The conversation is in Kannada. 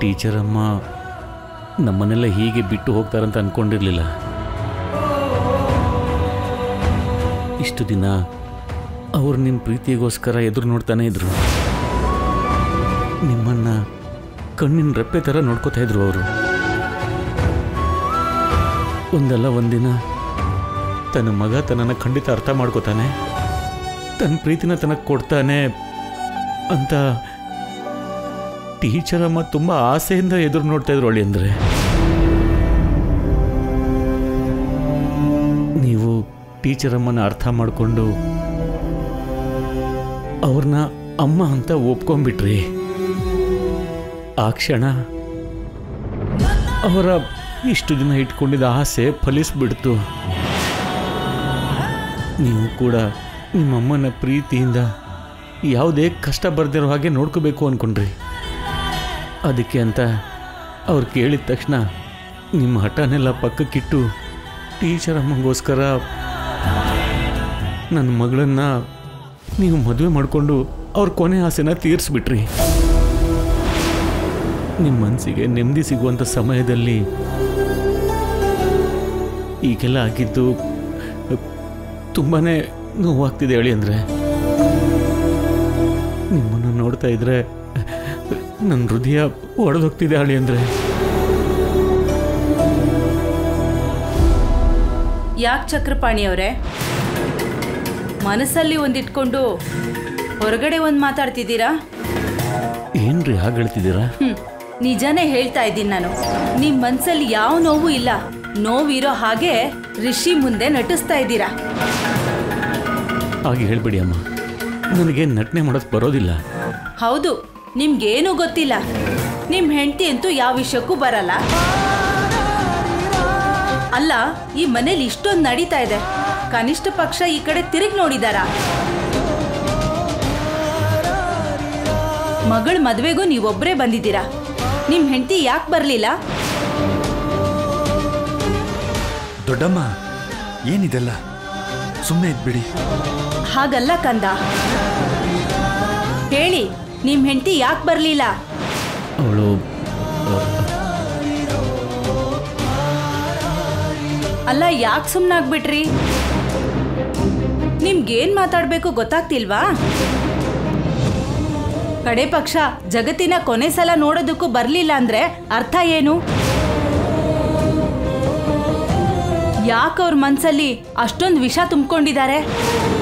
ಟೀಚರ್ ಅಮ್ಮ ನಮ್ಮನ್ನೆಲ್ಲ ಹೀಗೆ ಬಿಟ್ಟು ಹೋಗ್ತಾರಂತ ಅನ್ಕೊಂಡಿರ್ಲಿಲ್ಲ ಇಷ್ಟು ದಿನ ಅವ್ರು ನಿಮ್ಮ ಪ್ರೀತಿಗೋಸ್ಕರ ಎದುರು ನೋಡ್ತಾನೆ ಇದ್ರು ನಿಮ್ಮನ್ನ ಕಣ್ಣಿನ ರೆಪ್ಪೆ ಥರ ನೋಡ್ಕೋತಾ ಇದ್ರು ಅವರು ಒಂದಲ್ಲ ಒಂದಿನ ತನ್ನ ಮಗ ತನ್ನನ್ನು ಖಂಡಿತ ಅರ್ಥ ಮಾಡ್ಕೋತಾನೆ ತನ್ನ ಪ್ರೀತಿನ ತನಗೆ ಕೊಡ್ತಾನೆ ಅಂತ ಟೀಚರ್ ಅಮ್ಮ ತುಂಬ ಆಸೆಯಿಂದ ಎದುರು ನೋಡ್ತಾ ಇದ್ರು ಒಳ್ಳೆ ಅಂದರೆ ನೀವು ಟೀಚರ್ ಅಮ್ಮನ ಅರ್ಥ ಮಾಡಿಕೊಂಡು ಅವ್ರನ್ನ ಅಮ್ಮ ಅಂತ ಒಪ್ಕೊಂಡ್ಬಿಟ್ರಿ ಆ ಕ್ಷಣ ಅವರ ಇಷ್ಟು ದಿನ ಇಟ್ಕೊಂಡಿದ್ದ ಆಸೆ ಫಲಿಸ್ಬಿಡ್ತು ನೀವು ಕೂಡ ನಿಮ್ಮಮ್ಮನ ಪ್ರೀತಿಯಿಂದ ಯಾವುದೇ ಕಷ್ಟ ಬರ್ದಿರೋ ಹಾಗೆ ನೋಡ್ಕೋಬೇಕು ಅಂದ್ಕೊಂಡ್ರಿ ಅದಕ್ಕೆ ಅಂತ ಅವ್ರು ಕೇಳಿದ ತಕ್ಷಣ ನಿಮ್ಮ ಹಠನೆಲ್ಲ ಪಕ್ಕಕ್ಕಿಟ್ಟು ಟೀಚರ್ ಅಮ್ಮಗೋಸ್ಕರ ನನ್ನ ಮಗಳನ್ನ ನೀವು ಮದುವೆ ಮಾಡಿಕೊಂಡು ಅವ್ರ ಕೊನೆ ಆಸೆನ ತೀರಿಸ್ಬಿಟ್ರಿ ನಿಮ್ಮ ಮನಸ್ಸಿಗೆ ನೆಮ್ಮದಿ ಸಿಗುವಂಥ ಸಮಯದಲ್ಲಿ ಈಗೆಲ್ಲ ಆಗಿದ್ದು ತುಂಬಾ ನೋವಾಗ್ತಿದೆ ಹೇಳಿ ಅಂದರೆ ನಿಮ್ಮನ್ನು ನೋಡ್ತಾ ಇದ್ರೆ ನನ್ನ ಹೃದಯ ಒಡೆದೋಗ್ತಿದೆ ಹೇಳಿ ಅಂದರೆ ಯಾಕೆ ಚಕ್ರಪಾಣಿ ಅವರೇ ಮನಸ್ಸಲ್ಲಿ ಒಂದಿಟ್ಕೊಂಡು ಹೊರಗಡೆ ಒಂದು ಮಾತಾಡ್ತಿದ್ದೀರಾ ಏನ್ರಿ ಹಾಗೆ ಹೇಳ್ತಿದ್ದೀರಾ ಹ್ಮ್ ನಿಜಾನೇ ಹೇಳ್ತಾ ಇದ್ದೀನಿ ನಾನು ನಿಮ್ಮ ಮನ್ಸಲ್ಲಿ ಯಾವ ನೋವು ಇಲ್ಲ ನೋವಿರೋ ಹಾಗೆ ರಿಷಿ ಮುಂದೆ ನಟಿಸ್ತಾ ಇದ್ದೀರಾ ಹಾಗೆ ಹೇಳ್ಬೇಡಿ ಅಮ್ಮ ನನಗೆ ನಟನೆ ಮಾಡೋದು ಬರೋದಿಲ್ಲ ಹೌದು ನಿಮ್ಗೇನು ಗೊತ್ತಿಲ್ಲ ನಿಮ್ ಹೆಂಡತಿ ಅಂತೂ ಯಾವ ವಿಷಯಕ್ಕೂ ಬರಲ್ಲ ಅಲ್ಲ ಈ ಮನೇಲಿ ಇಷ್ಟೊಂದು ನಡೀತಾ ಇದೆ ಕನಿಷ್ಠ ಪಕ್ಷ ಈ ಕಡೆ ತಿರುಗಿ ನೋಡಿದಾರ ಮಗಳ ಮದ್ವೆಗೂ ನೀವೊಬ್ಬರೇ ಬಂದಿದ್ದೀರಾ ನಿಮ್ ಹೆಂಡತಿ ಯಾಕೆ ಬರಲಿಲ್ಲ ದೊಡ್ಡಮ್ಮ ಏನಿದೆಲ್ಲ ಸುಮ್ಮನೆ ಇದ್ಬಿಡಿ ಹಾಗಲ್ಲ ಕಂದ ಹೇಳಿ ನಿಮ್ ಹೆಂಡತಿ ಯಾಕೆ ಬರಲಿಲ್ಲ ಅವಳು ಅಲ್ಲ ಯಾಕೆ ಸುಮ್ಮನಾಗ್ಬಿಟ್ರಿ ನಿಮ್ಗೇನ್ ಮಾತಾಡ್ಬೇಕು ಗೊತ್ತಾಗ್ತಿಲ್ವಾ ಕಡೆ ಪಕ್ಷ ಜಗತ್ತಿನ ಕೊನೆ ಸಲ ನೋಡೋದಕ್ಕೂ ಬರ್ಲಿಲ್ಲ ಅಂದ್ರೆ ಅರ್ಥ ಏನು ಯಾಕೆ ಅವ್ರ ಮನ್ಸಲ್ಲಿ ಅಷ್ಟೊಂದು ವಿಷ ತುಂಬಿಕೊಂಡಿದ್ದಾರೆ